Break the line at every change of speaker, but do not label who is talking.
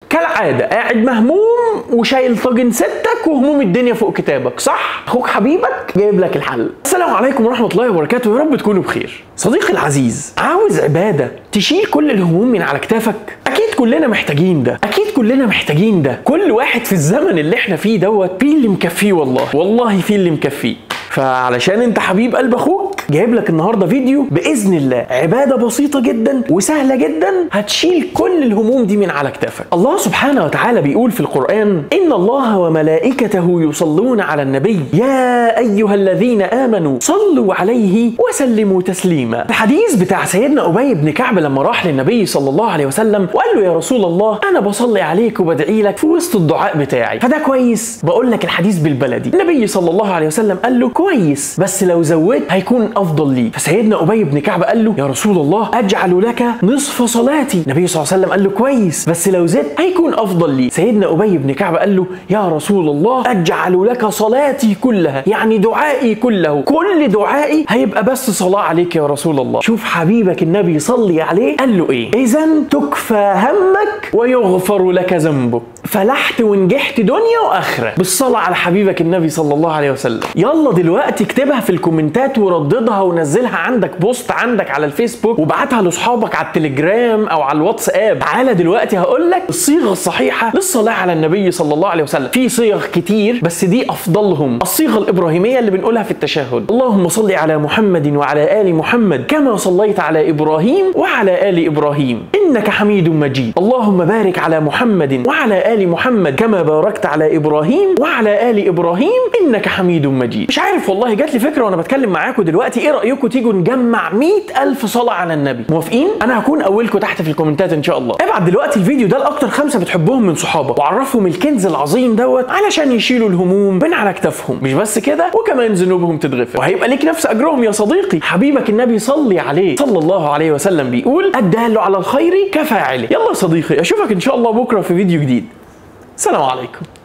كالعاده قاعد مهموم وشايل طاجن ستك وهموم الدنيا فوق كتابك صح اخوك حبيبك جايب لك الحل السلام عليكم ورحمه الله وبركاته يا رب تكونوا بخير صديقي العزيز عاوز عباده تشيل كل الهموم من على كتافك اكيد كلنا محتاجين ده اكيد كلنا محتاجين ده كل واحد في الزمن اللي احنا فيه دوت في اللي مكفيه والله والله في اللي مكفيه فعلشان انت حبيب قلب اخوك جايب لك النهارده فيديو باذن الله عباده بسيطه جدا وسهله جدا هتشيل كل الهموم دي من على كتافك الله سبحانه وتعالى بيقول في القران ان الله وملائكته يصلون على النبي يا ايها الذين امنوا صلوا عليه وسلموا تسليما الحديث بتاع سيدنا ابي بن كعب لما راح للنبي صلى الله عليه وسلم وقال له يا رسول الله انا بصلي عليك وبدعي لك في وسط الدعاء بتاعي فده كويس بقول لك الحديث بالبلدي النبي صلى الله عليه وسلم قال له كويس بس لو زودت هيكون افضل لي فسيدنا ابي بن كعب قال له يا رسول الله اجعل لك نصف صلاتي النبي صلى الله عليه وسلم قال له كويس بس لو زدت هيكون افضل لي سيدنا ابي بن كعب قال له يا رسول الله اجعل لك صلاتي كلها يعني دعائي كله كل دعائي هيبقى بس صلاه عليك يا رسول الله شوف حبيبك النبي صلي عليه قال له ايه اذا تكفى همك ويغفر لك ذنبك فلحت ونجحت دنيا واخره بالصلاه على حبيبك النبي صلى الله عليه وسلم يلا دلوقتي اكتبها في الكومنتات ورددها ونزلها عندك بوست عندك على الفيسبوك وابعتها لاصحابك على التليجرام او على الواتساب تعالى دلوقتي هقول لك الصيغه الصحيحه للصلاه على النبي صلى الله عليه وسلم في صيغ كتير بس دي افضلهم الصيغه الابراهيميه اللي بنقولها في التشهد اللهم صل على محمد وعلى ال محمد كما صليت على ابراهيم وعلى ال ابراهيم انك حميد مجيد اللهم بارك على محمد وعلى ال محمد كما باركت على ابراهيم وعلى ال ابراهيم انك حميد مجيد مش عارف والله جات لي فكره وانا بتكلم معاكم دلوقتي ايه رايكم تيجوا نجمع 100000 صلاه على النبي موافقين انا هكون اولكم تحت في الكومنتات ان شاء الله ابعت دلوقتي الفيديو ده لاكتر خمسه بتحبهم من صحابك وعرفهم الكنز العظيم دوت علشان يشيلوا الهموم من على كتافهم مش بس كده وكمان ذنوبهم تتغفر وهيبقى ليك نفس اجرهم يا صديقي حبيبك النبي صلي عليه صلى الله عليه وسلم بيقول الدال على الخير كفاعله يلا يا صديقي اشوفك ان شاء الله بكره في فيديو جديد السلام عليكم